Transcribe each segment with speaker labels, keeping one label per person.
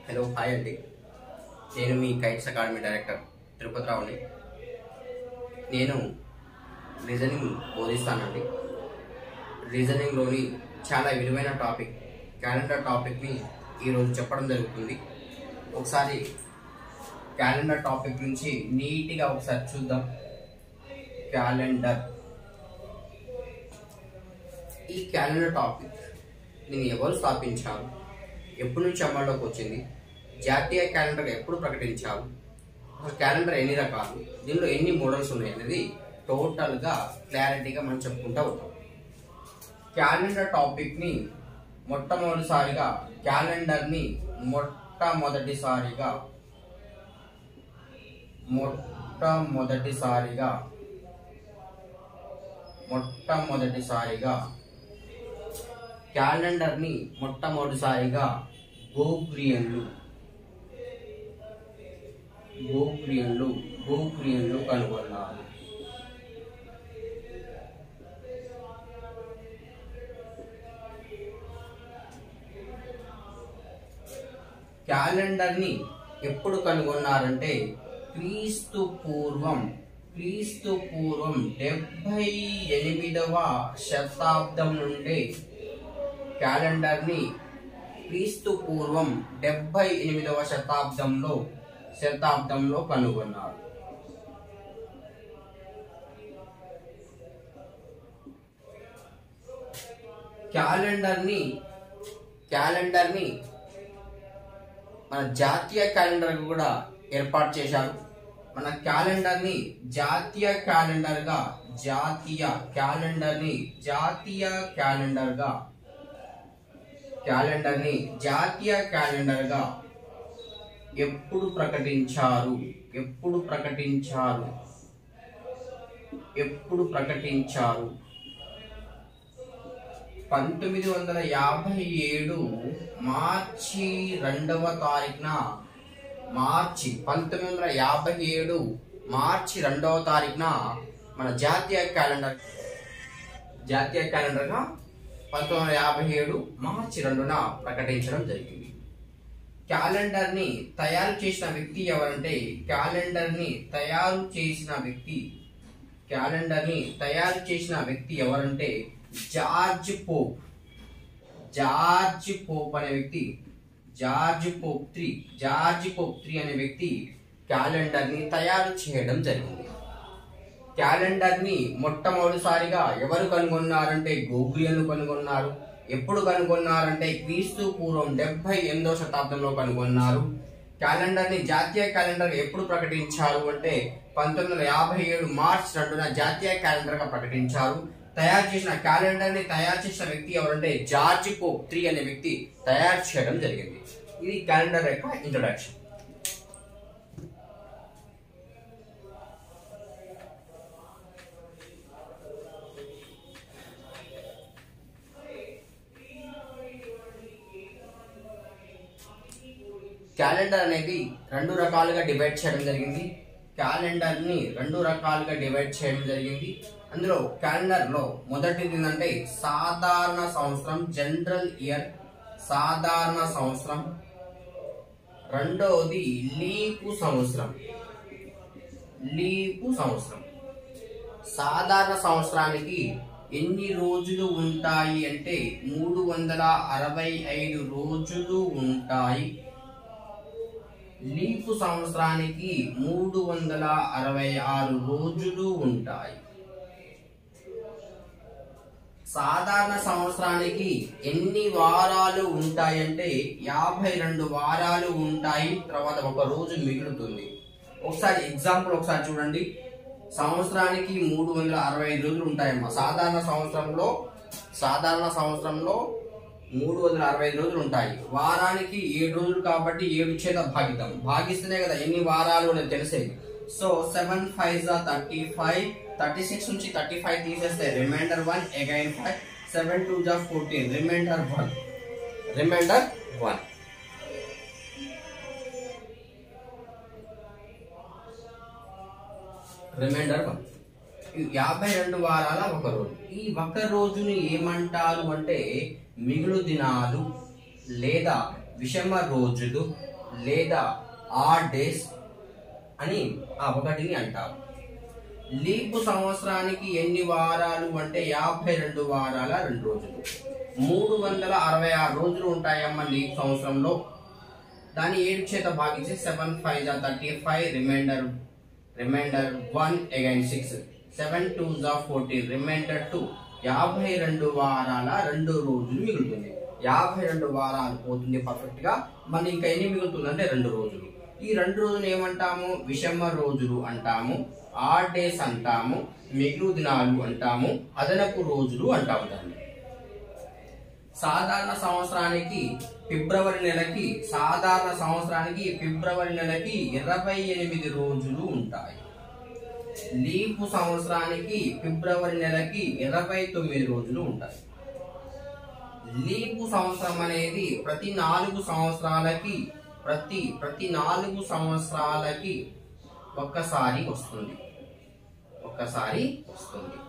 Speaker 1: Hello hi అండి నేను మీ కైట్స్ అకాడమీ డైరెక్టర్ తిరుపతి రావుని నేను రీజనింగ్ బోధిస్తానండి రీజనింగ్లోని చాలా విలువైన టాపిక్ క్యాలెండర్ టాపిక్ని ఈరోజు చెప్పడం జరుగుతుంది ఒకసారి క్యాలెండర్ టాపిక్ నుంచి నీట్గా ఒకసారి చూద్దాం క్యాలెండర్ ఈ క్యాలెండర్ టాపిక్ దీన్ని ఎవరు స్థాపించారు ఎప్పటి నుంచి అమల్లోకి వచ్చింది జాతీయ క్యాలెండర్ ఎప్పుడు ప్రకటించారు అసలు క్యాలెండర్ ఎన్ని రకాలు దీనిలో ఎన్ని మోడల్స్ ఉన్నాయి అనేది టోటల్గా క్లారిటీగా మనం చెప్పుకుంటూ ఉంటాం క్యాలెండర్ టాపిక్ని మొట్టమొదటిసారిగా క్యాలెండర్ని మొట్టమొదటిసారిగా మొట్టమొదటిసారిగా మొట్టమొదటిసారిగా క్యాలెండర్ని మొట్టమొదటిసారిగా గోగ్రియన్లు గోగ్రియన్లు గోగ్రియన్లు కనుగొన్నారు క్యాలెండర్ని ఎప్పుడు కనుగొన్నారంటే క్రీస్తు పూర్వం క్రీస్తు పూర్వం డెబ్బై ఎనిమిదవ శతాబ్దం నుండి క్యాలెండర్ని క్రీస్తు పూర్వం డెబ్బై ఎనిమిదవ శతాబ్దంలో శతాబ్దంలో కనుగొన్నారు క్యాలెండర్ని క్యాలెండర్ని మన జాతీయ క్యాలెండర్ కూడా ఏర్పాటు చేశారు మన క్యాలెండర్ని జాతీయ క్యాలెండర్గా జాతీయ క్యాలెండర్ని జాతీయ క్యాలెండర్గా క్యాలెండర్ని జాతీయ క్యాలెండర్గా ఎప్పుడు ప్రకటించారు ఎప్పుడు ప్రకటించారు ఎప్పుడు ప్రకటించారు పంతొమ్మిది వందల యాభై ఏడు మార్చి రెండవ తారీఖున మార్చి పంతొమ్మిది వందల యాభై ఏడు మార్చి రెండవ తారీఖున మన జాతీయ క్యాలెండర్ జాతీయ క్యాలెండర్గా పంతొమ్మిది వందల యాభై ఏడు మార్చి రెండున ప్రకటించడం జరిగింది క్యాలెండర్ని తయారు చేసిన వ్యక్తి ఎవరంటే క్యాలెండర్ని తయారు చేసిన వ్యక్తి క్యాలెండర్ని తయారు చేసిన వ్యక్తి ఎవరంటే జార్జ్ పోప్ జార్జ్ పోప్ అనే వ్యక్తి George Pope three George Pope three అనే వ్యక్తి క్యాలెండర్ని తయారు చేయడం జరిగింది క్యాలెండర్ని మొట్టమొదటిసారిగా ఎవరు కనుగొన్నారంటే గోగులియన్లు కనుగొన్నారు ఎప్పుడు కనుగొన్నారంటే క్రీస్తు పూర్వం డెబ్బై ఎనిమిదవ శతాబ్దంలో కనుగొన్నారు క్యాలెండర్ని జాతీయ క్యాలెండర్ ఎప్పుడు ప్రకటించారు అంటే పంతొమ్మిది వందల యాభై ఏడు మార్చ్ రెండున జాతీయ క్యాలెండర్ గా ప్రకటించారు తయారు చేసిన క్యాలెండర్ ని తయారు చేసిన వ్యక్తి ఎవరంటే జార్జ్ పోప్ త్రీ అనే వ్యక్తి తయారు చేయడం జరిగింది ఇది క్యాలెండర్ యొక్క ఇంట్రొడక్షన్ క్యాలెండర్ అనేది రెండు రకాలుగా డివైడ్ చేయడం జరిగింది క్యాలెండర్ ని రెండు రకాలుగా డివైడ్ చేయడం జరిగింది అందులో క్యాలెండర్ లో మొదటిది ఏంటంటే సాధారణ సంవత్సరం జనరల్ ఇయర్ సాధారణ సంవత్సరం రెండవది లీపు సంవత్సరం లీపు సంవత్సరం సాధారణ సంవత్సరానికి ఎన్ని రోజులు ఉంటాయి అంటే మూడు వందల అరవై ఐదు రోజులు ఉంటాయి లీపు సంవత్సరానికి మూడు వందల అరవై ఆరు రోజులు ఉంటాయి సాధారణ సంవత్సరానికి ఎన్ని వారాలు ఉంటాయంటే యాభై రెండు వారాలు ఉంటాయి తర్వాత ఒక రోజు మిగులుతుంది ఒకసారి ఎగ్జాంపుల్ ఒకసారి చూడండి సంవత్సరానికి మూడు వందల అరవై ఐదు రోజులు ఉంటాయమ్మా సాధారణ సంవత్సరంలో సాధారణ సంవత్సరంలో మూడు వందల అరవై ఐదు రోజులు ఉంటాయి వారానికి ఏడు రోజులు కాబట్టి ఏడు చేత భాగిద్దాం భాగిస్తేనే కదా ఎన్ని వారాలు అనేది తెలిసేది సో సెవెన్ ఫైవ్ జా థర్టీ ఫైవ్ థర్టీ సిక్స్ నుంచి థర్టీ ఫైవ్ తీసేస్తే remainder one again five seven two జా fourteen remainder one remainder one remainder one యాభై రెండు వారాల ఒక రోజు ఈ ఒక రోజుని ఏమంటారు అంటే మిగులు దినాలు లేదా విషమ రోజులు లేదా ఆడ్ డేస్ అని ఆ ఒకటిని అంటారు లీపు సంవత్సరానికి ఎన్ని వారాలు అంటే యాభై రెండు వారాల రెండు రోజులు మూడు వందల అరవై ఆరు రోజులు ఉంటాయమ్మ లీప్ సంవత్సరంలో దాన్ని ఏడు చేత భాగించి సెవెన్ ఫైవ్ జా thirty five remainder remainder one again six seven two జా ఫోర్టీన్ రిమైండర్ టూ యాభై రెండు వారాల రెండు రోజులు మిగులుతుంది యాభై రెండు వారాలు పోతుంది పర్ఫెక్ట్ గా మళ్ళీ ఇంకా ఎన్ని మిగులుతుంది అంటే రెండు రోజులు ఈ రెండు రోజులు ఏమంటాము విషమ రోజులు అంటాము ఆడ్ డేస్ అంటాము మిగులు దినాలు అంటాము అదనపు రోజులు అంటాము దాన్ని సాధారణ సంవత్సరానికి ఫిబ్రవరి నెలకి సాధారణ సంవత్సరానికి ఫిబ్రవరి నెలకి ఇరవై ఎనిమిది రోజులు ఉంటాయి లీపు సంవత్సరానికి ఫిబ్రవరి నెలకి ఇరవై తొమ్మిది రోజులు ఉంటాయి లీపు సంవత్సరం అనేది ప్రతి నాలుగు సంవత్సరాలకి ప్రతి ప్రతి నాలుగు సంవత్సరాలకి ఒక్కసారి వస్తుంది ఒక్కసారి వస్తుంది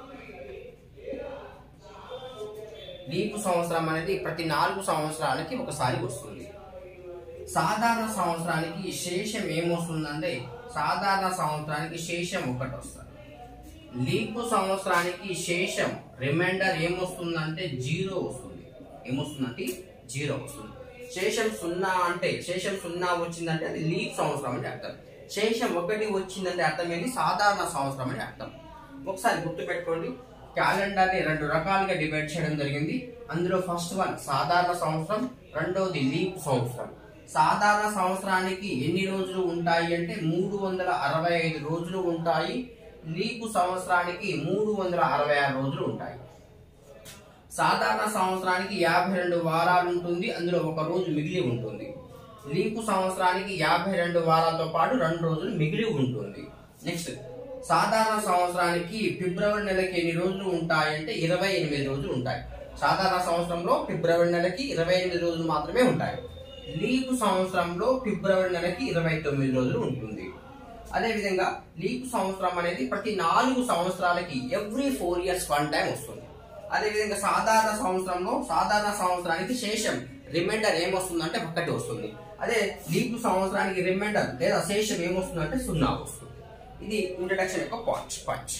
Speaker 1: లీపు సంవత్సరం అనేది ప్రతి నాలుగు సంవత్సరాలకి ఒకసారి వస్తుంది సాధారణ సంవత్సరానికి శేషం ఏమొస్తుందంటే సాధారణ సంవత్సరానికి శేషం ఒకటి వస్తుంది లీపు సంవత్సరానికి శేషం రిమైండర్ ఏమొస్తుందంటే జీరో వస్తుంది ఏమొస్తుందంటే జీరో వస్తుంది శేషం సున్నా అంటే శేషం సున్నా వచ్చిందంటే అది లీప్ సంవత్సరం అని అర్థం శేషం ఒకటి వచ్చిందంటే అర్థం ఏంటి సాధారణ సంవత్సరం అని అర్థం ఒకసారి గుర్తుపెట్టుకోండి క్యాలెండర్ ని రెండు రకాలుగా డివైడ్ చేయడం జరిగింది అందులో ఫస్ట్ వన్ సాధారణ సంవత్సరం రెండవది లీప్ సంవత్సరం సాధారణ సంవత్సరానికి ఎన్ని రోజులు ఉంటాయి అంటే మూడు వందల అరవై ఐదు రోజులు ఉంటాయి లీపు సంవత్సరానికి మూడు వందల అరవై ఆరు రోజులు ఉంటాయి సాధారణ సంవత్సరానికి యాభై రెండు వారాలు ఉంటుంది అందులో ఒక రోజు మిగిలి ఉంటుంది లీపు సంవత్సరానికి యాభై రెండు వారాలతో పాటు రెండు రోజులు మిగిలి ఉంటుంది నెక్స్ట్ సాధారణ సంవత్సరానికి ఫిబ్రవరి నెలకి ఎన్ని రోజులు ఉంటాయి అంటే ఇరవై ఎనిమిది రోజులు ఉంటాయి సాధారణ సంవత్సరంలో ఫిబ్రవరి నెలకి ఇరవై ఎనిమిది రోజులు మాత్రమే ఉంటాయి లీపు సంవత్సరంలో ఫిబ్రవరి నెలకి ఇరవై తొమ్మిది రోజులు ఉంటుంది అదే విధంగా లీప్ సంవత్సరం అనేది ప్రతి నాలుగు సంవత్సరాలకి every four years one time వస్తుంది అదే విధంగా సాధారణ సంవత్సరంలో సాధారణ సంవత్సరానికి శేషం రిమైండర్ ఏమొస్తుందంటే ఒకటి వస్తుంది అదే లీప్ సంవత్సరానికి రిమైండర్ లేదా శేషం ఏమొస్తుందంటే సున్నా వస్తుంది ఇది ఇంట్రడక్షన్ యొక్క పాయింట్ పాయింట్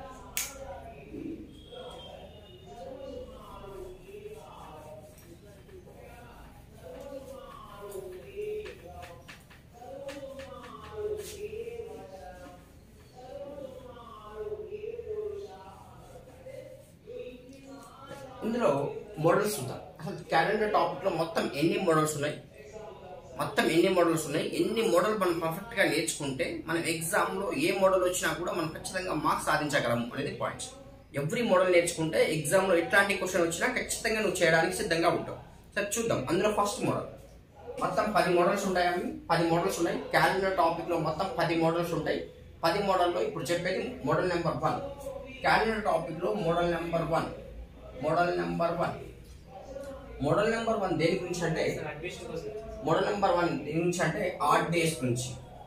Speaker 1: ఇందులో మోడల్స్ ఉంటాయి అసలు క్యాలెండర్ టాపిక్ లో మొత్తం ఎన్ని మోడల్స్ ఉన్నాయి మొత్తం ఎన్ని మోడల్స్ ఉన్నాయి ఎన్ని మోడల్ మనం పర్ఫెక్ట్ గా నేర్చుకుంటే మనం ఎగ్జామ్ లో ఏ మోడల్ వచ్చినా కూడా మనం ఖచ్చితంగా మార్క్స్ సాధించగలము అనేది పాయింట్ ఎవ్రీ మోడల్ నేర్చుకుంటే ఎగ్జామ్ లో ఎట్లాంటి క్వశ్చన్ వచ్చినా ఖచ్చితంగా నువ్వు చేయడానికి సిద్ధంగా ఉంటావు సరే చూద్దాం అందులో ఫస్ట్ మోడల్ మొత్తం పది మోడల్స్ ఉంటాయని పది మోడల్స్ ఉన్నాయి క్యాలెండర్ టాపిక్ లో మొత్తం పది మోడల్స్ ఉంటాయి పది మోడల్లో ఇప్పుడు చెప్పేది model number one calendar topic లో model number one model number one model number one దేని గురించి అంటే మోడల్ నెంబర్ వన్ దేని గురించి అంటే ఆర్ట్ డేస్ గురించి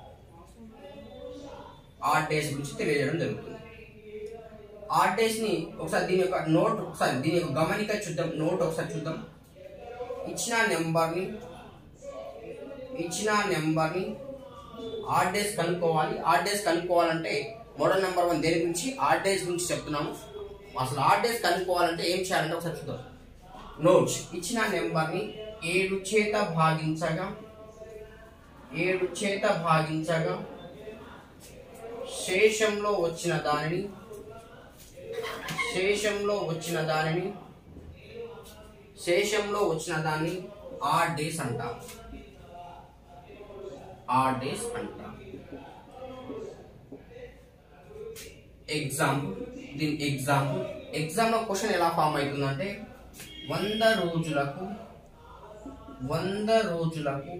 Speaker 1: ఆర్ట్ డేస్ గురించి తెలియజేయడం జరుగుతుంది ఆర్ట్ డేస్ ని ఒకసారి దీని యొక్క నోట్ ఒకసారి దీని యొక్క గమనిక చూద్దాం నోట్ ఒకసారి చూద్దాం ఇచ్చిన నెంబర్ ని ఇచ్చిన నెంబర్ ని ఆర్ట్ డేస్ కనుక్కోవాలి ఆర్ట్ డేస్ కనుక్కోవాలంటే మోడల్ నెంబర్ వన్ దేని గురించి ఆర్ట్ డేస్ గురించి చెప్తున్నాము అసలు ఆర్ట్ డేస్ కనుక్కోవాలంటే ఏం చేయాలంటే ఒకసారి చూద్దాం నోట్స్ ఇచ్చిన నెంబర్ ని ఏడు చేత భాగించగా ఏడు చేత భాగించగా శేషంలో వచ్చిన దానిని శేషంలో వచ్చిన దానిని శేషంలో వచ్చిన దాన్ని ఆర్ డేస్ అంటాం ఆర్ డేస్ అంటాం ఎగ్జాంపుల్ దీని ఎగ్జాంపుల్ ఎగ్జామ్ లో క్వశ్చన్ ఎలా ఫామ్ అవుతుందంటే వంద రోజులకు వంద రోజులకు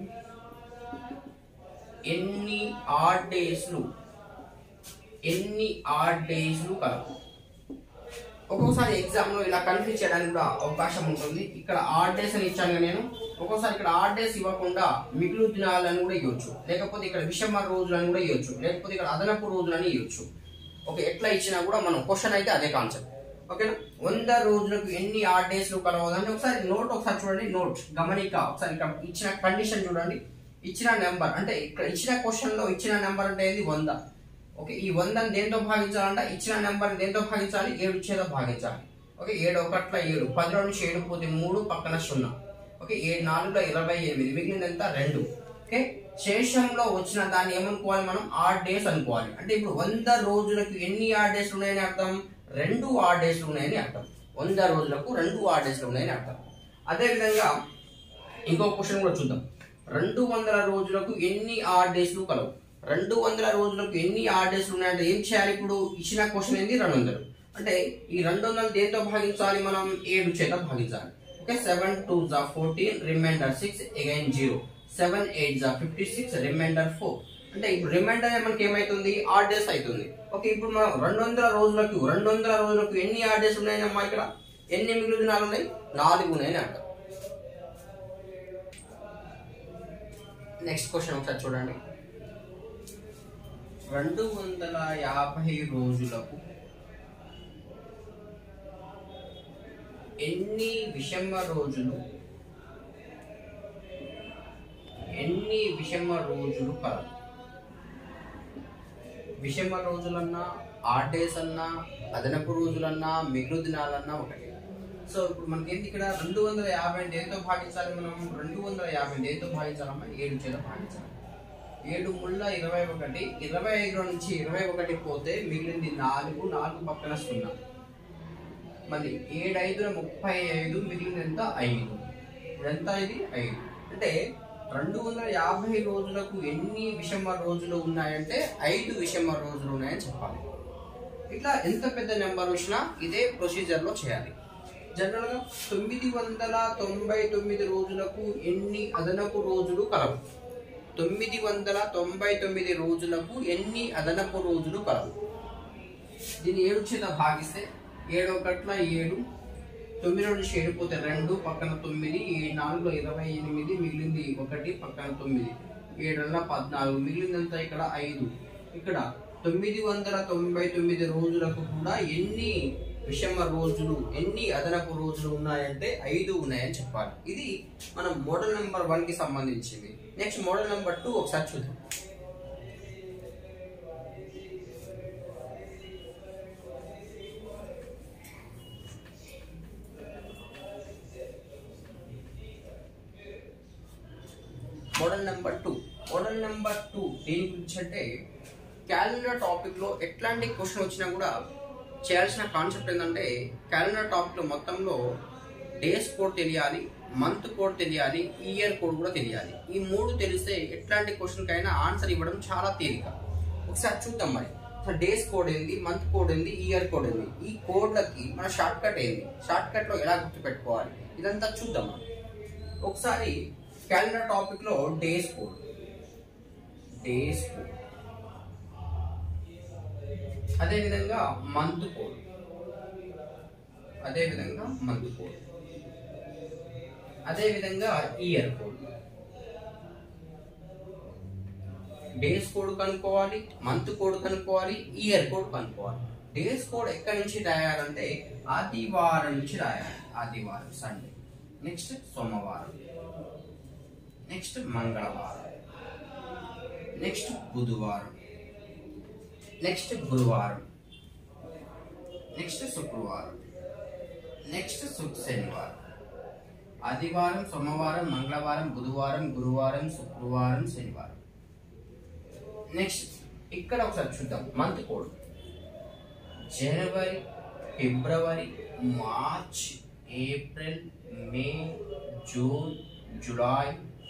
Speaker 1: ఎన్ని ఆడ్ డేస్లు ఎన్ని ఆడ్ డేస్లు కలవు ఒక్కొక్కసారి ఎగ్జామ్ లో ఇలా కన్ఫ్యూజ్ చేయడానికి కూడా అవకాశం ఉంటుంది ఇక్కడ ఆడ్ డేస్ అని ఇచ్చాను నేను ఒక్కొక్కసారి ఇక్కడ ఆడ్ డేస్ ఇవ్వకుండా మిగులు దినాలని కూడా ఇవ్వచ్చు లేకపోతే ఇక్కడ విషమ రోజులు అని కూడా ఇవ్వచ్చు లేకపోతే ఇక్కడ అదనపు రోజులు అని ఇవ్వచ్చు ఓకే ఎట్లా ఇచ్చినా కూడా మనం క్వశ్చన్ అయితే అదే కాన్సెప్ట్ ఓకేనా వంద రోజులకు ఎన్ని ఆడ్ డేస్ కలవదు అంటే ఒకసారి నోట్ ఒకసారి చూడండి నోట్ గమనిక ఒకసారి ఇక్కడ ఇచ్చిన కండిషన్ చూడండి ఇచ్చిన నెంబర్ అంటే ఇక్కడ ఇచ్చిన క్వశ్చన్ లో ఇచ్చిన నెంబర్ అంటే ఏది వంద ఓకే ఈ వందని దేంతో భాగించాలంటే ఇచ్చిన నెంబర్ దేంతో భాగించాలి ఏడు చేత భాగించాలి ఓకే ఏడు ఒకట్ల ఏడు పదిలో నుంచి ఏడు పోతే మూడు పక్కన సున్నా ఓకే ఏడు నాలుగులో ఇరవై ఎనిమిది మిగిలింది ఎంత రెండు ఓకే శేషంలో వచ్చిన దాన్ని ఏమనుకోవాలి మనం ఆడ్ డేస్ అనుకోవాలి అంటే ఇప్పుడు వంద రోజులకు ఎన్ని ఆడ్ డేస్ ఉన్నాయని అర్థం రెండు ఆడ్ డేస్ ఉన్నాయని అర్థం వంద రోజులకు రెండు ఆడ్ డేస్ ఉన్నాయని అర్థం అదే విధంగా ఇంకో క్వశ్చన్ కూడా చూద్దాం రెండు వందల రోజులకు ఎన్ని ఆడ్ డేస్లు కలవు రెండు వందల రోజులకు ఎన్ని ఆడ్ డేస్లు ఉన్నాయంటే ఏం చేయాలి ఇప్పుడు ఇచ్చిన క్వశ్చన్ ఏంది రెండు వందలు అంటే ఈ రెండు వందలు దేంతో భాగించాలి మనం ఏడు చేత భాగించాలి ఓకే సెవెన్ టూ జా fourteen remainder six again zero seven eight జా ఫిఫ్టీ సిక్స్ రిమైండర్ ఫోర్ అంటే ఇప్పుడు రిమైండర్ మనకి ఏమైతుంది ఆడ్ డేస్ అవుతుంది ఓకే ఇప్పుడు మనం రెండు వందల రోజులకు రెండు వందల రోజులకు ఎన్ని ఆడ్ డేస్ ఉన్నాయమ్మా ఇక్కడ ఎన్ని మిగులు దినాలు ఉన్నాయి నాలుగు ఉన్నాయని అర్థం నెక్స్ట్ క్వశ్చన్ ఒకసారి చూడండి రెండు వందల యాభై రోజులకు ఎన్ని విషమ రోజులు ఎన్ని విషమ రోజులు కలవు విషమ రోజులన్నా ఆడ్ డేస్ అన్నా అదనపు రోజులన్నా మిగులు దినాలన్నా ఒకటి సో ఇప్పుడు మనకి ఏంటి ఇక్కడ రెండు వందల యాభై దేంతో భాగించాలి మనం రెండు వందల యాభై దేంతో భాగించాలమ్మా ఏడు చేత భాగించాలి ఏడు ముళ్ళ ఇరవై ఒకటి ఇరవై ఐదు నుంచి ఇరవై ఒకటి పోతే మిగిలింది నాలుగు నాలుగు పక్కన సున్నా మళ్ళీ ఏడు ఐదుల ముప్పై ఐదు మిగిలింది ఎంత ఐదు ఇప్పుడు ఎంత ఇది ఐదు అంటే రెండు వందల యాభై రోజులకు ఎన్ని విషమ రోజులు ఉన్నాయంటే ఐదు విషమ రోజులు ఉన్నాయని చెప్పాలి ఇట్లా ఎంత పెద్ద నెంబర్ వచ్చినా ఇదే ప్రొసీజర్ లో చేయాలి జనరల్ గా తొమ్మిది వందల తొంభై తొమ్మిది రోజులకు ఎన్ని అదనపు రోజులు కలవు తొమ్మిది వందల తొంభై తొమ్మిది రోజులకు ఎన్ని అదనపు రోజులు కలవు దీన్ని ఏడు చేత భాగిస్తే ఏడు ఒకట్ల ఏడు తొమ్మిది నుంచి ఏడు పోతే రెండు పక్కన తొమ్మిది ఏడు నాలుగులో ఇరవై ఎనిమిది మిగిలింది ఒకటి పక్కన తొమ్మిది ఏడున్న పద్నాలుగు మిగిలిందంతా ఇక్కడ ఐదు ఇక్కడ తొమ్మిది వందల తొంభై తొమ్మిది రోజులకు కూడా ఎన్ని విషమ రోజులు ఎన్ని అదనపు రోజులు ఉన్నాయంటే ఐదు ఉన్నాయని చెప్పాలి ఇది మనం మోడల్ నెంబర్ వన్ కి సంబంధించింది నెక్స్ట్ మోడల్ నెంబర్ టూ ఒకసారి చూద్దాం model number two model number two దేని గురించి అంటే క్యాలెండర్ టాపిక్ లో ఎట్లాంటి క్వశ్చన్ వచ్చినా కూడా చేయాల్సిన కాన్సెప్ట్ ఏంటంటే క్యాలెండర్ టాపిక్ లో మొత్తంలో డేస్ కోడ్ తెలియాలి మంత్ కోడ్ తెలియాలి ఇయర్ కోడ్ కూడా తెలియాలి ఈ మూడు తెలిస్తే ఎట్లాంటి క్వశ్చన్ కైనా ఆన్సర్ ఇవ్వడం చాలా తేలిక ఒకసారి చూద్దాం మరి అసలు డేస్ కోడ్ ఏంది మంత్ కోడ్ ఏంది ఇయర్ కోడ్ ఏంది ఈ కోడ్లకి మన షార్ట్ కట్ ఏంది షార్ట్ కట్ లో ఎలా గుర్తుపెట్టుకోవాలి ఇదంతా చూద్దాం మనం ఒకసారి క్యాలెండర్ టాపిక్ లో డేస్ కోడ్ డేస్ కోడ్ అదే విధంగా మంత్ కోడ్ అదే విధంగా మంత్ కోడ్ అదే విధంగా ఇయర్ కోడ్ డేస్ కోడ్ కనుక్కోవాలి మంత్ కోడ్ కనుక్కోవాలి ఇయర్ కోడ్ కనుక్కోవాలి డేస్ కోడ్ ఎక్కడి నుంచి రాయాలంటే ఆదివారం నుంచి రాయాలి ఆదివారం సండే నెక్స్ట్ సోమవారం నెక్స్ట్ మంగళవారం నెక్స్ట్ బుధవారం నెక్స్ట్ గురువారం నెక్స్ట్ శుక్రవారం నెక్స్ట్ సు- శనివారం ఆదివారం సోమవారం మంగళవారం బుధవారం గురువారం శుక్రవారం శనివారం నెక్స్ట్ ఇక్కడ ఒకసారి చూద్దాం month code January February March April May June July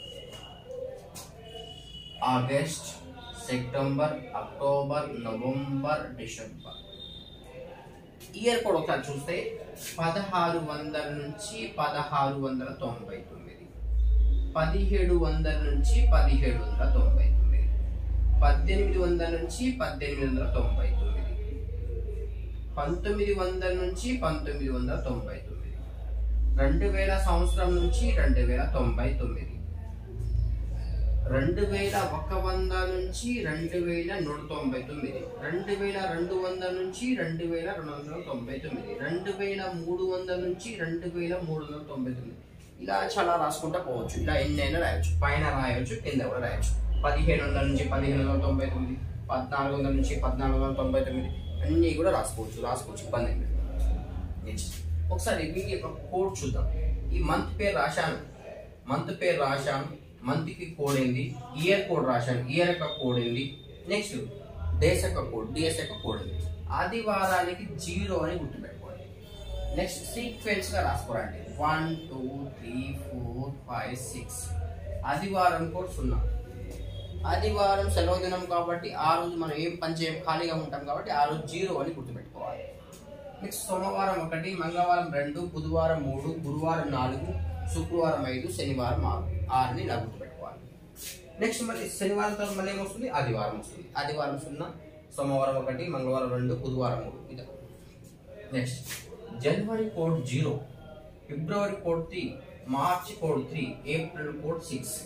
Speaker 1: August September October November December year కూడా ఒకసారి చూస్తే పదహారు వందల నుంచి పదహారు వందల తొంభై తొమ్మిది పదిహేడు వందల నుంచి పదిహేడు వందల తొంభై తొమ్మిది పద్దెనిమిది వందల నుంచి పద్దెనిమిది వందల తొంభై తొమ్మిది పంతొమ్మిది వందల నుంచి పంతొమ్మిది వందల తొంభై తొమ్మిది రెండు వేల సంవత్సరం నుంచి రెండు వేల తొంభై తొమ్మిది రెండు వేల ఒక వంద నుంచి రెండు వేల నూట తొంభై తొమ్మిది రెండు వేల రెండు వందల నుంచి రెండు వేల రెండు వందల తొంభై తొమ్మిది రెండు వేల మూడు వందల నుంచి రెండు వేల మూడు వందల తొంభై తొమ్మిది ఇలా చాలా రాసుకుంటా పోవచ్చు ఇలా ఎన్ని అయినా రాయొచ్చు పైన రాయొచ్చు కింద కూడా రాయొచ్చు పదిహేను వందల నుంచి పదిహేను వందల తొంభై తొమ్మిది పద్నాలుగు వందల నుంచి పద్నాలుగు వందల తొంభై తొమ్మిది అన్నీ కూడా రాసుకోవచ్చు రాసుకోవచ్చు ఇబ్బంది ఏం లేదు నెక్స్ట్ ఒకసారి వీటి యొక్క కోడ్ చూద్దాం ఈ మంత్ పేరు రాశాను మంత్ పేరు రాశాను మంత్ కి కోడ్ ఏంది ఇయర్ కోడ్ రాశాను ఇయర్ యొక్క కోడ్ ఏంది నెక్స్ట్ డేస్ యొక్క కోడ్ డిఎస్ యొక్క కోడ్ ఏంది ఆదివారానికి జీరో అని గుర్తుపెట్టుకోండి నెక్స్ట్ సీక్వెన్స్ గా రాసుకోరండి one two three four five six ఆదివారం కోడ్ సున్నా ఆదివారం సెలవు దినం కాబట్టి ఆ రోజు మనం ఏం పని చేయం ఖాళీగా ఉంటాం కాబట్టి ఆ రోజు జీరో అని గుర్తుపెట్టుకోవాలి నెక్స్ట్ సోమవారం ఒకటి మంగళవారం రెండు బుధవారం మూడు గురువారం నాలుగు శుక్రవారం ఐదు శనివారం ఆరు ఆరుని ఇలా గుర్తుపెట్టుకోవాలి నెక్స్ట్ మళ్ళీ శనివారం తర్వాత మళ్ళీ ఏమొస్తుంది ఆదివారం వస్తుంది ఆదివారం సున్నా సోమవారం ఒకటి మంగళవారం రెండు బుధవారం మూడు ఇదా next January code zero February code three March code three April code six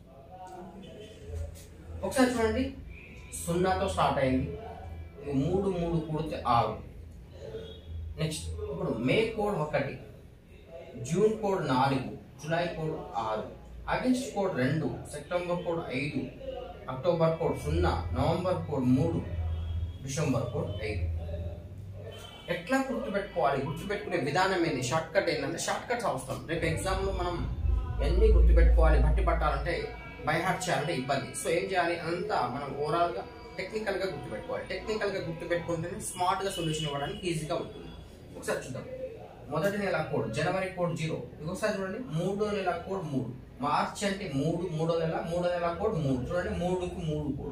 Speaker 1: ఒకసారి చూడండి సున్నాతో స్టార్ట్ అయింది ఇక మూడు మూడు కూడితే ఆరు నెక్స్ట్ ఇప్పుడు మే కోడ్ ఒకటి జూన్ కోడ్ నాలుగు జూలై కోడ్ ఆరు ఆగస్ట్ కోడ్ రెండు సెప్టెంబర్ కోడ్ ఐదు అక్టోబర్ కోడ్ సున్నా నవంబర్ కోడ్ మూడు డిసెంబర్ కోడ్ ఐదు ఎట్లా గుర్తుపెట్టుకోవాలి గుర్తుపెట్టుకునే విధానం ఏంది షార్ట్ కట్ ఏంటంటే షార్ట్ కట్స్ అవసరం రేపు ఎగ్జామ్లో మనం ఎన్ని గుర్తుపెట్టుకోవాలి బట్టి పట్టాలంటే బై హార్ట్ చేయాలంటే ఇబ్బంది సో ఏం చేయాలి అంతా మనం ఓవరాల్గా టెక్నికల్గా గుర్తుపెట్టుకోవాలి టెక్నికల్గా గుర్తుపెట్టుకుంటేనే స్మార్ట్గా సొల్యూషన్ ఇవ్వడానికి ఈజీగా ఉంటుంది ఒకసారి చూద్దాం మొదటి నెల కోడ్ జనవరి కోడ్ జీరో ఇంకొకసారి చూడండి మూడో నెల కోడ్ మూడు మార్చ్ అంటే మూడు మూడో నెల మూడో నెల కోడ్ మూడు చూడండి మూడుకు మూడు కోడ్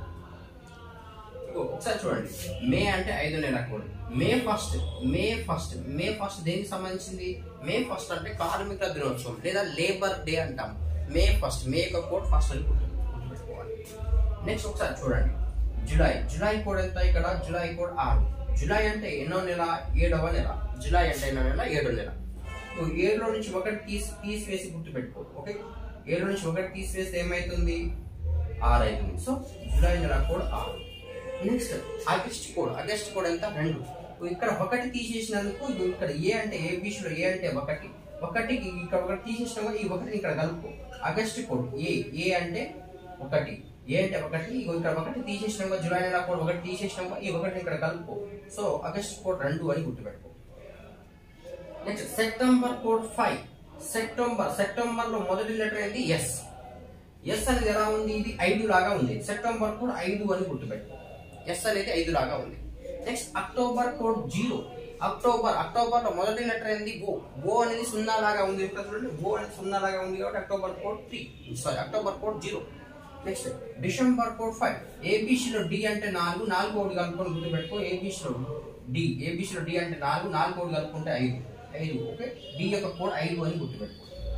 Speaker 1: ఇగో ఒకసారి చూడండి మే అంటే ఐదో నెల code May first May first May first దేనికి సంబంధించింది మే ఫస్ట్ అంటే కార్మికుల దినోత్సవం లేదా లేబర్ డే అంటాం మే ఫస్ట్ మే యొక్క కోడ్ ఫస్ట్ అని గుర్తు గుర్తుపెట్టుకోవాలి నెక్స్ట్ ఒకసారి చూడండి జులై జులై కోడ్ ఎంత ఇక్కడ జులై కోడ్ ఆరు జులై అంటే ఎన్నో నెల ఏడవ నెల జులై అంటే ఎన్నో నెల ఏడో నెల నువ్వు ఏడులో నుంచి ఒకటి తీసి తీసివేసి గుర్తుపెట్టుకో ఓకే ఏడు నుంచి ఒకటి తీసివేస్తే ఏమవుతుంది ఆరు అవుతుంది సో జులై నెల కోడ్ ఆరు next August code August code ఎంత రెండు నువ్వు ఇక్కడ ఒకటి తీసేసినందుకు ఇగో ఇక్కడ ఏ అంటే ఏబిసిలో ఏ అంటే ఒకటి ఒకటికి ఇక్కడ ఒకటి తీసేసినా ఈ ఒకటిని ఇక్కడ కలుపుకో ఆగస్ట్ కోడ్ ఏ ఏ అంటే ఒకటి ఏ అంటే ఒకటి ఇగో ఇక్కడ ఒకటి తీసేసినాక జూలై నెల కోడ్ ఒకటి తీసేసినాక ఈ ఒకటిని ఇక్కడ కలుపుకో సో ఆగస్ట్ కోడ్ రెండు అని గుర్తుపెట్టుకో next September code five September September లో మొదటి లెటర్ ఏంటి ఎస్ ఎస్ అనేది ఎలా ఉంది ఇది ఐదు లాగా ఉంది సెప్టెంబర్ కోడ్ ఐదు అని గుర్తుపెట్టుకో ఎస్ అనేది ఐదు లాగా ఉంది next October code zero October October లో మొదటి లెటర్ ఏంది ఓ ఓ అనేది సున్నా లాగా ఉంది ఇక్కడ చూడండి ఓ అనేది సున్నా లాగా ఉంది కాబట్టి October code three sorry October code zero next December code five ఏబిసిలో డి అంటే నాలుగు నాలుగు ఒకటి కలుపుకొని గుర్తుపెట్టుకో ఏబిసిలో డి ఏబిసిలో డి అంటే నాలుగు నాలుగు ఒకటి కలుపుకుంటే ఐదు ఐదు ఓకే డి యొక్క కోడ్ ఐదు అని గుర్తుపెట్టుకో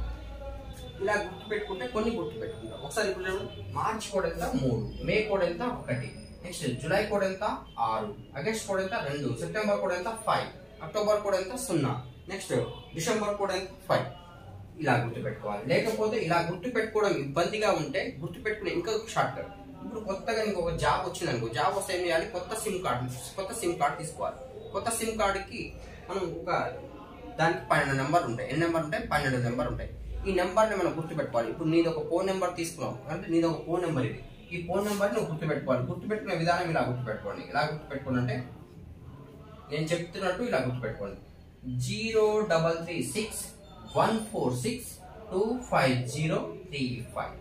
Speaker 1: ఇలా గుర్తుపెట్టుకుంటే కొన్ని గుర్తుపెట్టుకుంటాం ఒకసారి ఇప్పుడు చూడండి. మార్చ్ కోడ్ ఎంత మూడు మే కోడ్ ఎంత ఒకటి నెక్స్ట్ జూలై కోడ్ ఎంత ఆరు ఆగస్ట్ కోడ్ ఎంత రెండు సెప్టెంబర్ కోడ్ ఎంత ఫైవ్ అక్టోబర్ కోడ్ ఎంత సున్నా నెక్స్ట్ డిసెంబర్ కోడ్ ఎంత ఫైవ్ ఇలా గుర్తుపెట్టుకోవాలి లేకపోతే ఇలా గుర్తుపెట్టుకోవడం ఇబ్బందిగా ఉంటే గుర్తుపెట్టుకునే ఇంకా షార్ట్ కట్ ఇప్పుడు కొత్తగా ఇంకొక జాబ్ వచ్చింది అనుకో జాబ్ వస్తే ఏం చేయాలి కొత్త సిమ్ కార్డు కొత్త సిమ్ కార్డు తీసుకోవాలి కొత్త సిమ్ కార్డుకి మనం ఒక దానికి పన్నెండు నెంబర్ ఉంటాయి ఎన్ని నెంబర్ ఉంటాయి పన్నెండు నెంబర్ ఉంటాయి ఈ నెంబర్ని మనం గుర్తుపెట్టుకోవాలి ఇప్పుడు నీది ఒక ఫోన్ నెంబర్ తీసుకున్నావు అంటే నీది ఒక ఫోన్ నెంబర్ ఇది ఈ ఫోన్ నెంబర్ నువ్వు గుర్తుపెట్టుకోవాలి గుర్తుపెట్టుకునే విధానం ఇలా గుర్తుపెట్టుకోండి ఇలా గుర్తుపెట్టుకోండి అంటే నేను చెప్తున్నట్టు ఇలా గుర్తుపెట్టుకోండి zero double three six one four six two five zero three five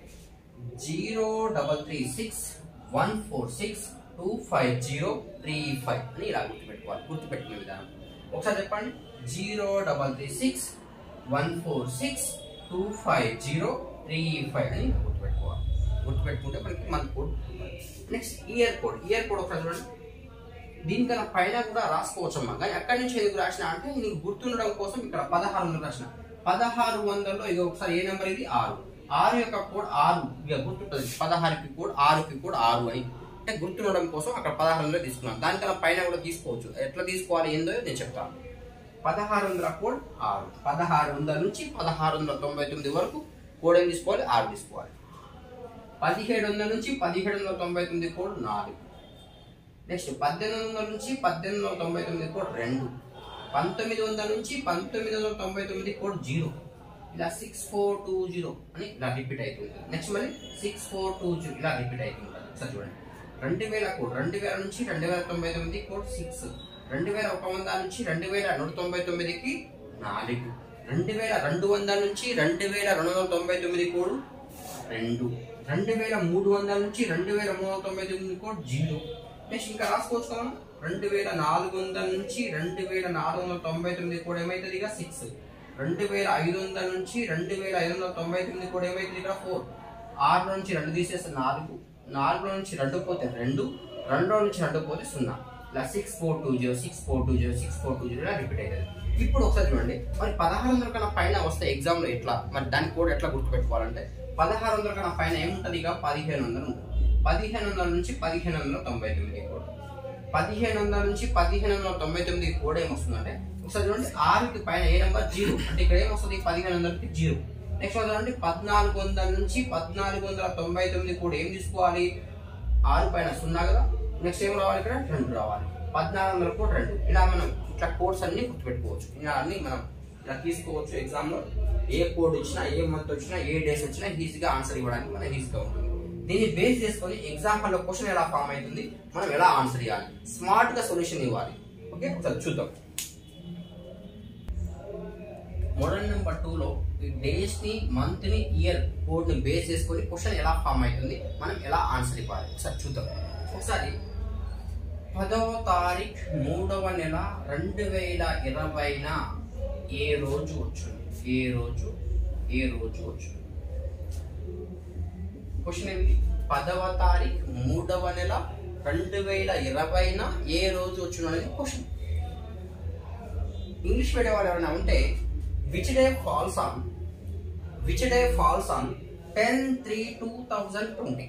Speaker 1: zero double three six one four six two five zero three five అని ఇలా గుర్తుపెట్టుకోవాలి గుర్తుపెట్టుకునే విధానం ఒకసారి చెప్పండి zero double three six one four six two five zero three five అని గుర్తుపెట్టుకోవాలి గుర్తుపెట్టుకుంటే మనకి మన code next year code year code ఒకసారి చూడండి దీనికన్నా పైన కూడా రాసుకోవచ్చమ్మా కానీ ఎక్కడి నుంచి ఎందుకు రాసిన అంటే నీకు గుర్తుండడం కోసం ఇక్కడ పదహారు వందలు రాసిన పదహారు వందల్లో ఇక ఒకసారి ఏ నెంబర్ ఇది ఆరు ఆరు యొక్క కోడ్ ఆరు ఇక గుర్తుంటుంది పదహారుకి కోడ్ ఆరుకి కోడ్ ఆరు అని అంటే గుర్తుండడం కోసం అక్కడ పదహారు వందలు తీసుకున్నాను దానికన్నా పైన కూడా తీసుకోవచ్చు ఎట్లా తీసుకోవాలి ఏందో నేను చెప్తాను పదహారు వందల కోడ్ ఆరు పదహారు వందల నుంచి పదహారు వందల తొంభై తొమ్మిది వరకు కోడ్ ఏం తీసుకోవాలి ఆరు తీసుకోవాలి పదిహేడు వందల నుంచి పదిహేడు వందల తొంభై తొమ్మిది కోడ్ నాలుగు నెక్స్ట్ పద్దెనిమిది వందల నుంచి పద్దెనిమిది వందల తొంభై తొమ్మిది కోడ్ రెండు పంతొమ్మిది వందల నుంచి పంతొమ్మిది వందల తొంభై తొమ్మిది కోడ్ జీరో ఇలా సిక్స్ ఫోర్ టూ జీరో అని ఇలా రిపీట్ అవుతుంది నెక్స్ట్ మళ్ళీ సిక్స్ ఫోర్ టూ జీరో ఇలా రిపీట్ అవుతుంటుంది ఒకసారి చూడండి రెండు వేల కోడ్ రెండు వేల నుంచి రెండు వేల తొంభై తొమ్మిది కోడ్ సిక్స్ రెండు వేల ఒక వంద నుంచి రెండు వేల నూట తొంభై తొమ్మిదికి నాలుగు రెండు వేల రెండు వందల నుంచి రెండు వేల రెండు వందల తొంభై తొమ్మిది కోడ్ రెండు రెండు వేల మూడు వందల నుంచి రెండు వేల మూడు వందల తొంభై తొమ్మిది కోడ్ జీరో నెక్స్ట్ ఇంకా రాసుకోవచ్చు కదా రెండు వేల నాలుగు వందల నుంచి రెండు వేల నాలుగు వందల తొంభై తొమ్మిది కూడా ఏమవుతుంది ఇక సిక్స్ రెండు వేల ఐదు వందల నుంచి రెండు వేల ఐదు వందల తొంభై తొమ్మిది కూడా ఏమవుతుంది ఇక్కడ ఫోర్ ఆరు నుంచి రెండు తీసేస్తే నాలుగు నాలుగు నుంచి రెండు పోతే రెండు రెండో నుంచి రెండు పోతే సున్నా ఇలా six four two zero six four two zero six four two zero ఇలా రిపీట్ అవుతుంది ఇప్పుడు ఒకసారి చూడండి మరి పదహారు వందల కన్నా పైన వస్తే ఎగ్జామ్లో ఎట్లా మరి దాని కోడ్ ఎట్లా గుర్తుపెట్టుకోవాలంటే పదహారు వందల కన్నా పైన ఏముంటుంది ఇక పదిహేను వందలు ఉంటుంది పదిహేను వందల నుంచి పదిహేను వందల తొంభై తొమ్మిది కోడ్ పదిహేను వందల నుంచి పదిహేను వందల తొంభై తొమ్మిది కోడ్ ఏమొస్తుందంటే ఒకసారి చూడండి ఆరుకి పైన ఏ నెంబర్ జీరో అంటే ఇక్కడ ఏమొస్తుంది పదిహేను వందలకి జీరో నెక్స్ట్ చూడండి పద్నాలుగు వందల నుంచి పద్నాలుగు వందల తొంభై తొమ్మిది కూడా ఏం తీసుకోవాలి ఆరు పైన సున్నా కదా నెక్స్ట్ ఏం రావాలి ఇక్కడ రెండు రావాలి పద్నాలుగు వందల కూడా రెండు ఇలా మనం ఇట్లా కోడ్స్ అన్ని గుర్తుపెట్టుకోవచ్చు ఇలా అన్ని మనం ఇలా తీసుకోవచ్చు ఎగ్జామ్ లో ఏ కోడ్ వచ్చినా ఏ మంత్ వచ్చినా ఏ డేస్ వచ్చినా ఈజీగా ఆన్సర్ ఇవ్వడానికి మనకి ఈజీగా ఉంటుంది దీన్ని బేస్ చేసుకొని ఎగ్జాంపుల్ లో క్వశ్చన్ ఎలా ఫామ్ అవుతుంది మనం ఎలా ఆన్సర్ ఇవ్వాలి స్మార్ట్ గా సొల్యూషన్ ఇవ్వాలి ఓకే ఒకసారి చూద్దాం మోడల్ నెంబర్ టూ లో ఈ డేస్ ని మంత్ ని ఇయర్ కోడ్ ని బేస్ చేసుకొని క్వశ్చన్ ఎలా ఫామ్ అవుతుంది మనం ఎలా ఆన్సర్ ఇవ్వాలి ఒకసారి చూద్దాం ఒకసారి పదవ తారీఖు మూడవ నెల రెండు వేల ఇరవైన ఏ రోజు వచ్చింది ఏ రోజు ఏ రోజు వచ్చింది క్వశ్చన్ ఏంటి పదవ తారీఖు మూడవ నెల రెండు వేల ఇరవైన ఏ రోజు వచ్చిన అనేది క్వశ్చన్ ఇంగ్లీష్ మీడియం వాళ్ళు ఎవరైనా ఉంటే which day falls on which day falls on ten three two thousand twenty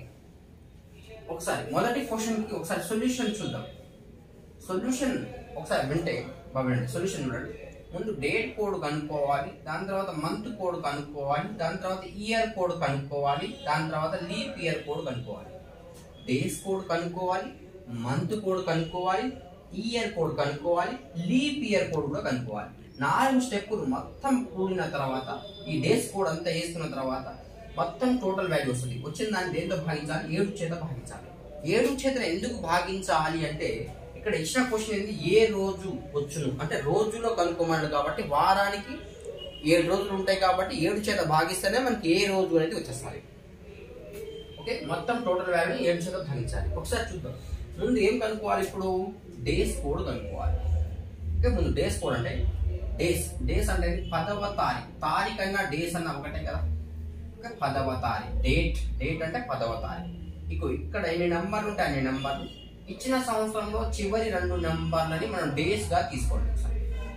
Speaker 1: ఒకసారి మొదటి క్వశ్చన్ కి ఒకసారి సొల్యూషన్ చూద్దాం సొల్యూషన్ ఒకసారి వింటే బాగా వినండి సొల్యూషన్ చూడండి ముందు డేట్ కోడ్ కనుక్కోవాలి దాని తర్వాత మంత్ కోడ్ కనుక్కోవాలి దాని తర్వాత ఇయర్ కోడ్ కనుక్కోవాలి దాని తర్వాత లీప్ ఇయర్ కోడ్ కనుక్కోవాలి డేస్ కోడ్ కనుక్కోవాలి మంత్ కోడ్ కనుక్కోవాలి ఇయర్ కోడ్ కనుక్కోవాలి లీప్ ఇయర్ కోడ్ కూడా కనుక్కోవాలి నాలుగు స్టెప్పులు మొత్తం కూడిన తర్వాత ఈ డేస్ కోడ్ అంతా వేసుకున్న తర్వాత మొత్తం టోటల్ వాల్యూ వస్తుంది వచ్చిన దాన్ని దేంతో భాగించాలి ఏడు చేత భాగించాలి ఏడు చేత ఎందుకు భాగించాలి అంటే ఇక్కడ ఇచ్చిన క్వశ్చన్ ఏంది ఏ రోజు వచ్చును అంటే రోజులో కనుక్కోమన్నాడు కాబట్టి వారానికి ఏడు రోజులు ఉంటాయి కాబట్టి ఏడు చేత భాగిస్తేనే మనకి ఏ రోజు అనేది వచ్చేస్తుంది ఓకే మొత్తం టోటల్ వాల్యూ ఏడు చేత భాగించాలి ఒకసారి చూద్దాం ముందు ఏం కనుక్కోవాలి ఇప్పుడు డేస్ కోడ్ కనుక్కోవాలి ఓకే ముందు డేస్ కోడ్ అంటే డేస్ డేస్ అంటే పదవ తారీఖు తారీఖు అన్నా డేస్ అన్న ఒకటే కదా ఓకే పదవ తారీఖు డేట్ డేట్ అంటే పదవ తారీఖు ఇక ఇక్కడ ఎన్ని నెంబర్లు ఉంటాయి అన్ని నెంబర్లు ఇచ్చిన సంవత్సరంలో చివరి రెండు నెంబర్లని మనం డేస్ గా తీసుకోండి ఒకసారి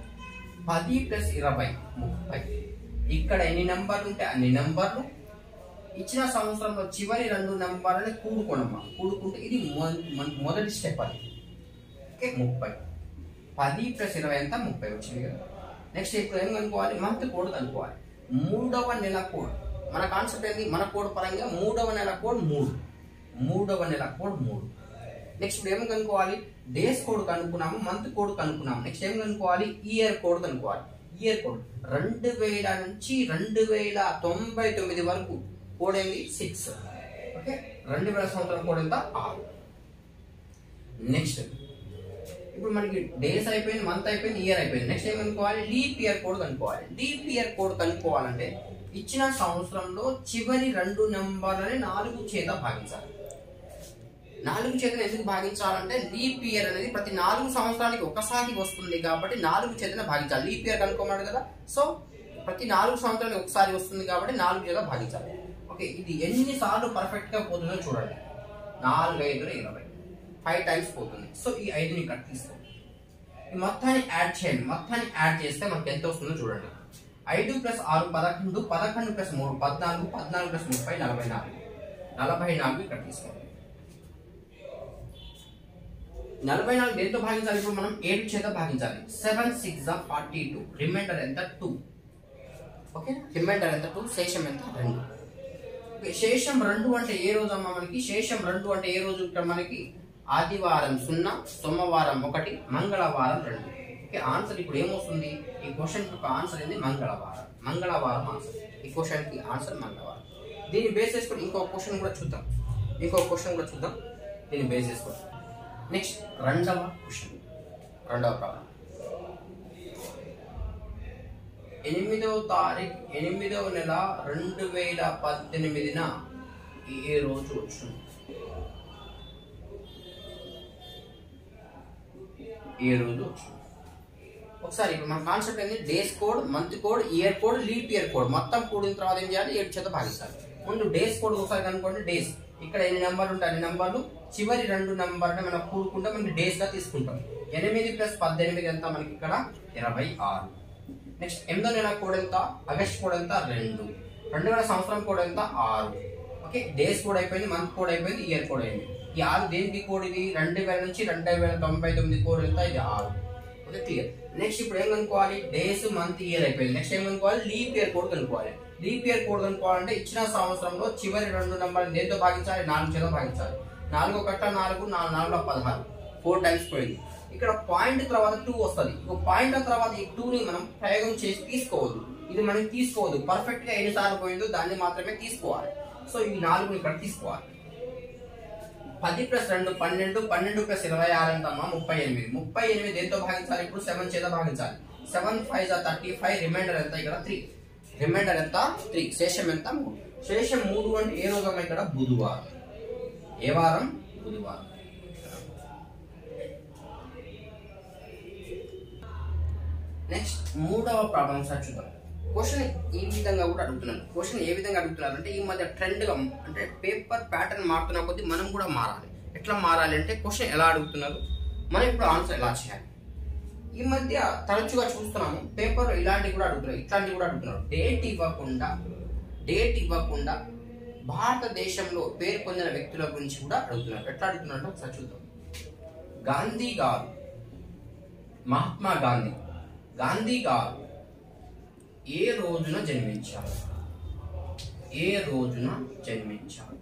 Speaker 1: పది ప్లస్ ఇరవై ముప్పై ఇక్కడ ఎన్ని నెంబర్లు ఉంటే అన్ని నెంబర్లు ఇచ్చిన సంవత్సరంలో చివరి రెండు నెంబర్లని కూడుకోనమ్మా కూడుకుంటే ఇది మొ- మన- మొదటి స్టెప్ అది ఓకే ముప్పై పది ప్లస్ ఇరవై ఎంత ముప్పై వచ్చింది కదా నెక్స్ట్ ఇప్పుడు ఏం కనుక్కోవాలి మంత్ కోడ్ కనుక్కోవాలి మూడవ నెల కోడ్ మన కాన్సెప్ట్ ఏంటి మన కోడ్ పరంగా మూడవ నెల కోడ్ మూడు మూడవ నెల కోడ్ మూడు నెక్స్ట్ ఇప్పుడు ఏం కనుక్కోవాలి డేస్ కోడ్ కనుక్కున్నాము మంత్ కోడ్ కనుక్కున్నాము నెక్స్ట్ ఏం కనుక్కోవాలి ఇయర్ కోడ్ కనుక్కోవాలి ఇయర్ కోడ్ రెండు వేల నుంచి రెండు వేల తొంభై తొమ్మిది వరకు కోడ్ ఏంది సిక్స్ ఓకే రెండు వేల సంవత్సరం కోడ్ ఎంత ఆరు నెక్స్ట్ ఇప్పుడు మనకి డేస్ అయిపోయింది మంత్ అయిపోయింది ఇయర్ అయిపోయింది నెక్స్ట్ ఏం కనుక్కోవాలి లీప్ ఇయర్ కోడ్ కనుక్కోవాలి లీప్ ఇయర్ కోడ్ కనుక్కోవాలంటే ఇచ్చిన సంవత్సరంలో చివరి రెండు నెంబర్లని నాలుగు చేత భాగించాలి నాలుగు చేతను ఎందుకు భాగించాలంటే లీప్ ఇయర్ అనేది ప్రతి నాలుగు సంవత్సరాలకి ఒకసారి వస్తుంది కాబట్టి నాలుగు చేతన భాగించాలి లీప్ ఇయర్ కనుక్కోమన్నాడు కదా సో ప్రతి నాలుగు సంవత్సరాలకి ఒకసారి వస్తుంది కాబట్టి నాలుగు చేత భాగించాలి ఓకే ఇది ఎన్ని సార్లు పర్ఫెక్ట్ గా పోతుందో చూడండి నాలుగు ఐదు ఇరవై ఫైవ్ టైమ్స్ పోతుంది సో ఈ ఐదుని ఇక్కడ తీసుకో ఈ మొత్తాన్ని యాడ్ చేయండి మొత్తాన్ని యాడ్ చేస్తే మనకి ఎంత వస్తుందో చూడండి ఐదు ప్లస్ ఆరు పదకొండు పదకొండు ప్లస్ మూడు పద్నాలుగు పద్నాలుగు ప్లస్ ముప్పై నలభై నాలుగు నలభై నాలుగు ఇక్కడ తీసుకోండి నలభై నాలుగు దేంతో భాగించాలి ఇప్పుడు మనం ఏడు చేత భాగించాలి seven six forty two remainder ఎంత టూ ఓకే రిమైండర్ ఎంత టూ శేషం ఎంత రెండు ఓకే, శేషం రెండు అంటే ఏ రోజు అమ్మా మనకి శేషం రెండు అంటే ఏ రోజు ఇక్కడ మనకి ఆదివారం సున్నా సోమవారం ఒకటి మంగళవారం రెండు ఓకే ఆన్సర్ ఇప్పుడు ఏమొస్తుంది ఈ క్వశ్చన్ యొక్క ఆన్సర్ ఏంది మంగళవారం మంగళవారం ఆన్సర్ ఈ క్వశ్చన్కి ఆన్సర్ మంగళవారం దీన్ని బేస్ చేసుకొని ఇంకో క్వశ్చన్ కూడా చూద్దాం ఇంకో క్వశ్చన్ కూడా చూద్దాం దీన్ని బేస్ చేసుకొని నెక్స్ట్ రెండవ క్వశ్చన్ రెండవ ప్రాబ్లం ఎనిమిదవ తారీఖు ఎనిమిదవ నెల రెండు వేల పద్దెనిమిదిన ఏ రోజు వచ్చింది ఏ రోజు వచ్చింది ఒకసారి ఇప్పుడు మన కాన్సెప్ట్ ఏంటి days code month code year code leap year code మొత్తం కూడిన తర్వాత ఏం చేయాలి ఏడు చేత భాగించాలి ముందు డేస్ కోడ్ ఒకసారి కనుక్కోండి డేస్ ఇక్కడ ఎన్ని నెంబర్లు ఉంటాయి అన్ని నెంబర్లు చివరి రెండు నెంబర్ని మనం కూడుకుంటే మనకి డేస్ గా తీసుకుంటాం ఎనిమిది ప్లస్ పద్దెనిమిది ఎంత మనకి ఇక్కడ ఇరవై ఆరు నెక్స్ట్ ఎనిమిదో నెల కోడ్ ఎంత ఆగస్ట్ కోడ్ ఎంత రెండు రెండు వేల సంవత్సరం కోడ్ ఎంత ఆరు ఓకే డేస్ కోడ్ అయిపోయింది మంత్ కోడ్ అయిపోయింది ఇయర్ కోడ్ అయింది ఈ ఆరు దేనికి కోడ్ ఇది రెండు వేల నుంచి రెండు వేల తొంభై తొమ్మిది కోడ్ ఎంత ఇది ఆరు ఓకే క్లియర్ నెక్స్ట్ ఇప్పుడు ఏం కనుక్కోవాలి డేస్ మంత్ ఇయర్ అయిపోయింది నెక్స్ట్ ఏం కనుక్కోవాలి లీప్ ఇయర్ కోడ్ కనుక్కోవాలి లీప్ ఇయర్ కోడ్ కనుక్కోవాలంటే ఇచ్చిన సంవత్సరంలో చివరి రెండు నెంబర్ దేంతో భాగించాలి నాలుగు చేత భాగించాలి నాలుగు కట్ట నాలుగు నాలుగు నాలుగు పదహారు ఫోర్ టైమ్స్ పోయింది ఇక్కడ పాయింట్ తర్వాత టూ వస్తుంది ఒక పాయింట్ తర్వాత ఈ టూ ని మనం ప్రయోగం చేసి తీసుకోవద్దు ఇది మనం తీసుకోవద్దు పర్ఫెక్ట్ గా ఎన్నిసార్లు పోయిందో దాన్ని మాత్రమే తీసుకోవాలి సో ఈ నాలుగు ఇక్కడ తీసుకోవాలి పది ప్లస్ రెండు పన్నెండు పన్నెండు ప్లస్ ఇరవై ఆరు ఎంతమ్మా ముప్పై ఎనిమిది ముప్పై ఎనిమిది ఎంతో భాగించాలి ఇప్పుడు సెవెన్ చేత భాగించాలి సెవెన్ ఫైవ్ జా థర్టీ ఫైవ్ రిమైండర్ ఎంత ఇక్కడ త్రీ రిమైండర్ ఎంత త్రీ శేషం ఎంత మూడు శేషం మూడు అంటే ఏ రోజు అమ్మా ఇక్కడ బుధవారం ఏ వారం బుధవారం నెక్స్ట్ మూడవ ప్రాబ్లం సార్ చూద్దాం క్వశ్చన్ ఈ విధంగా కూడా అడుగుతున్నాను క్వశ్చన్ ఏ విధంగా అడుగుతున్నారు అంటే ఈ మధ్య ట్రెండ్ గా అంటే పేపర్ ప్యాటర్న్ మారుతున్న కొద్దీ మనం కూడా మారాలి ఎట్లా మారాలి అంటే క్వశ్చన్ ఎలా అడుగుతున్నారు మనం ఇప్పుడు ఆన్సర్ ఎలా చేయాలి ఈ మధ్య తరచుగా చూస్తున్నాము పేపర్ ఇలాంటివి కూడా అడుగుతున్నారు ఇట్లాంటివి కూడా అడుగుతున్నారు డేట్ ఇవ్వకుండా డేట్ ఇవ్వకుండా భారతదేశంలో పేరు పొందిన వ్యక్తుల గురించి కూడా అడుగుతున్నారు ఎట్లా అడుగుతున్నారు ఒకసారి చూద్దాం గాంధీ గారు మహాత్మా గాంధీ గాంధీ గారు ఏ రోజున జన్మించారు ఏ రోజున జన్మించారు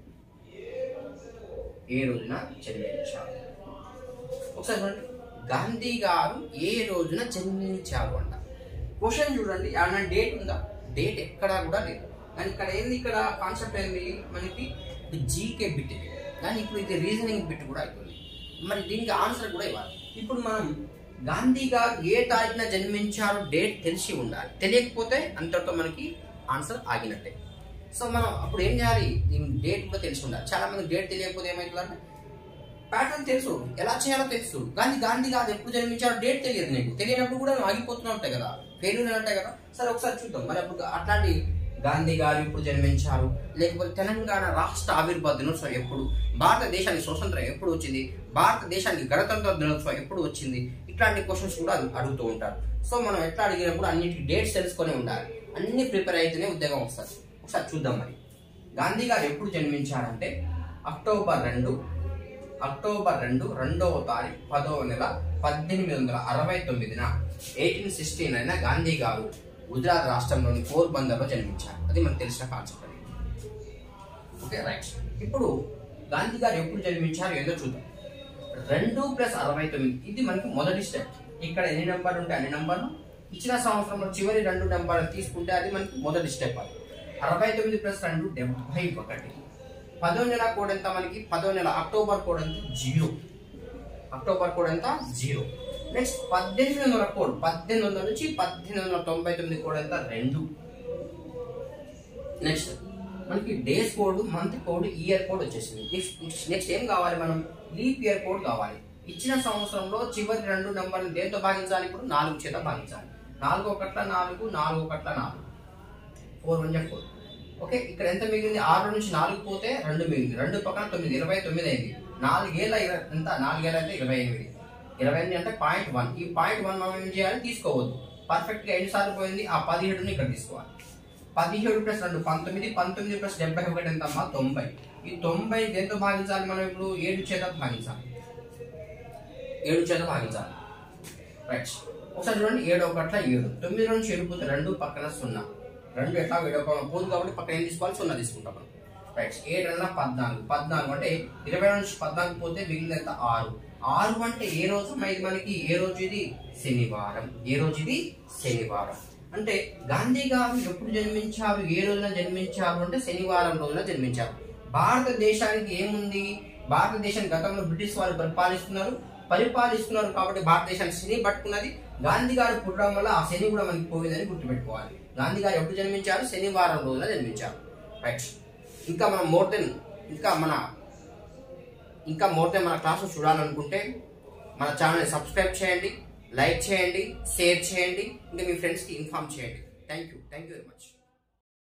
Speaker 1: ఏ రోజున జన్మించారు ఒకసారి చూడండి గాంధీ గారు ఏ రోజున జన్మించారు అంట క్వశ్చన్ చూడండి ఏమన్నా డేట్ ఉందా డేట్ ఎక్కడా కూడా లేదు కానీ ఇక్కడ ఏంది ఇక్కడ కాన్సెప్ట్ ఏంది మనకి జీకే బిట్ ఇది కానీ ఇప్పుడు ఇది రీజనింగ్ బిట్ కూడా అవుతుంది మరి దీనికి ఆన్సర్ కూడా ఇవ్వాలి ఇప్పుడు మనం గాంధీ గారు ఏ తారీఖున జన్మించారో డేట్ తెలిసి ఉండాలి తెలియకపోతే అంతటితో మనకి ఆన్సర్ ఆగినట్టే సో మనం అప్పుడు ఏం చేయాలి దీని డేట్ కూడా తెలిసి ఉండాలి చాలా మంది డేట్ తెలియకపోతే ఏమవుతుందంటే ప్యాటర్న్ తెలుసు ఎలా చేయాలో తెలుసు కానీ గాంధీ గారు ఎప్పుడు జన్మించారో డేట్ తెలియదు నీకు తెలియనప్పుడు కూడా నువ్వు ఆగిపోతూనే ఉంటాయి కదా ఫెయిల్యూర్ ఉంటాయి కదా సరే ఒకసారి చూద్దాం మరి అప్పుడు అట్లాంటి గాంధీ గారు ఇప్పుడు జన్మించారు లేకపోతే తెలంగాణ రాష్ట్ర ఆవిర్భావ దినోత్సవం ఎప్పుడు భారతదేశానికి స్వతంత్రం ఎప్పుడు వచ్చింది భారతదేశానికి గణతంత్ర దినోత్సవం ఎప్పుడు వచ్చింది ఇట్లాంటి క్వశ్చన్స్ కూడా అడుగు- అడుగుతూ ఉంటారు సో మనం ఎట్లా అడిగినప్పుడు అన్నిటి డేట్స్ తెలుసుకొని ఉండాలి అన్ని ప్రిపేర్ అయితేనే ఉద్యోగం వస్తుంది ఒకసారి చూద్దాం మరి గాంధీ గారు ఎప్పుడు జన్మించారంటే అక్టోబర్ రెండు అక్టోబర్ రెండు రెండవ తారీఖు పదవ నెల పద్దెనిమిది వందల అరవై తొమ్మిదిన ఎయిటీన్ సిక్స్టీ నైన్ గాంధీ గారు గుజరాత్ రాష్ట్రంలోని పోర్బందర్లో జన్మించారు అది మనకు తెలిసిన కాన్సెప్ట్ అది ఓకే రైట్ ఇప్పుడు గాంధీ గారు ఎప్పుడు జన్మించారు ఏదో చూద్దాం రెండు ప్లస్ అరవై తొమ్మిది ఇది మనకి మొదటి స్టెప్ ఇక్కడ ఎన్ని నెంబర్లు ఉంటాయి అన్ని నెంబర్లు ఇచ్చిన సంవత్సరంలో చివరి రెండు నెంబర్లు తీసుకుంటే అది మనకి మొదటి స్టెప్ అది అరవై తొమ్మిది ప్లస్ రెండు డెబ్బై ఒకటి పదో నెల కోడ్ ఎంత మనకి పదో నెల అక్టోబర్ కోడ్ ఎంత జీరో అక్టోబర్ కోడ్ ఎంత జీరో నెక్స్ట్ పద్దెనిమిది వందల కోడ్ పద్దెనిమిది వందల నుంచి పద్దెనిమిది వందల తొంభై తొమ్మిది కోడ్ ఎంత రెండు నెక్స్ట్ మనకి days code month code year code వచ్చేసింది నెక్స్ట్ నెక్స్ట్ ఏం కావాలి మనం లీప్ ఇయర్ కోడ్ కావాలి ఇచ్చిన సంవత్సరంలో చివరి రెండు నెంబర్లు దేంతో భాగించాలి ఇప్పుడు నాలుగు చేత భాగించాలి నాలుగు ఒకట్ల నాలుగు నాలుగు ఒకట్ల నాలుగు ఫోర్ వన్ జా ఫోర్ ఓకే ఇక్కడ ఎంత మిగిలింది ఆరు నుంచి నాలుగు పోతే రెండు మిగిలింది రెండు పక్కన తొమ్మిది ఇరవై తొమ్మిది అయింది నాలుగేళ్ళ ఇరవై ఎంత నాలుగేళ్ళ అయితే ఇరవై ఎనిమిది ఇరవై ఎనిమిది అంటే పాయింట్ వన్ ఈ పాయింట్ వన్ మనం ఏం చేయాలి తీసుకోవద్దు పర్ఫెక్ట్ గా ఎన్నిసార్లు పోయింది ఆ పదిహేడుని ఇక్కడ తీసుకోవాలి పదిహేడు ప్లస్ రెండు పంతొమ్మిది పంతొమ్మిది ప్లస్ డెబ్బై ఒకటి ఎంత అమ్మా తొంభై ఈ తొంభై దేంతో భాగించాలి మనం ఇప్పుడు ఏడు చేత భాగించాలి ఏడు చేత భాగించాలి రైట్ ఒకసారి చూడండి ఏడు ఒకట్ల ఏడు తొమ్మిది నుంచి ఏడు పోతే రెండు పక్కన సున్నా రెండు ఎట్లా ఏడో పోదు కాబట్టి పక్కన ఏం తీసుకోవాలి సున్నా తీసుకుంటాం మనం రైట్ ఏడు అన్న పద్నాలుగు పద్నాలుగు అంటే ఇరవై నుంచి పద్నాలుగు పోతే మిగిలిన ఎంత ఆరు ఆరు అంటే ఏ రోజు మరి మనకి ఏ రోజు ఇది శనివారం ఏ రోజు ఇది శనివారం అంటే గాంధీ గారు ఎప్పుడు జన్మించారు ఏ రోజున జన్మించారు అంటే శనివారం రోజున జన్మించారు భారతదేశానికి ఏముంది భారతదేశాన్ని గతంలో బ్రిటిష్ వారు పరిపాలిస్తున్నారు పరిపాలిస్తున్నారు కాబట్టి భారతదేశాన్ని శని పట్టుకున్నది గాంధీ గారు పుట్టడం వల్ల ఆ శని కూడా మనకి పోయిందని గుర్తుపెట్టుకోవాలి గాంధీ గారు ఎప్పుడు జన్మించారు శనివారం రోజున జన్మించారు రైట్ ఇంకా మనం మోర్ దెన్ ఇంకా మన ఇంకా మోర్ దెన్ మన క్లాసు చూడాలనుకుంటే మన ఛానల్ని సబ్స్క్రైబ్ చేయండి లైక్ చేయండి షేర్ చేయండి ఇంకా మీ ఫ్రెండ్స్కి ఇన్ఫార్మ్ చేయండి thank you thank you very much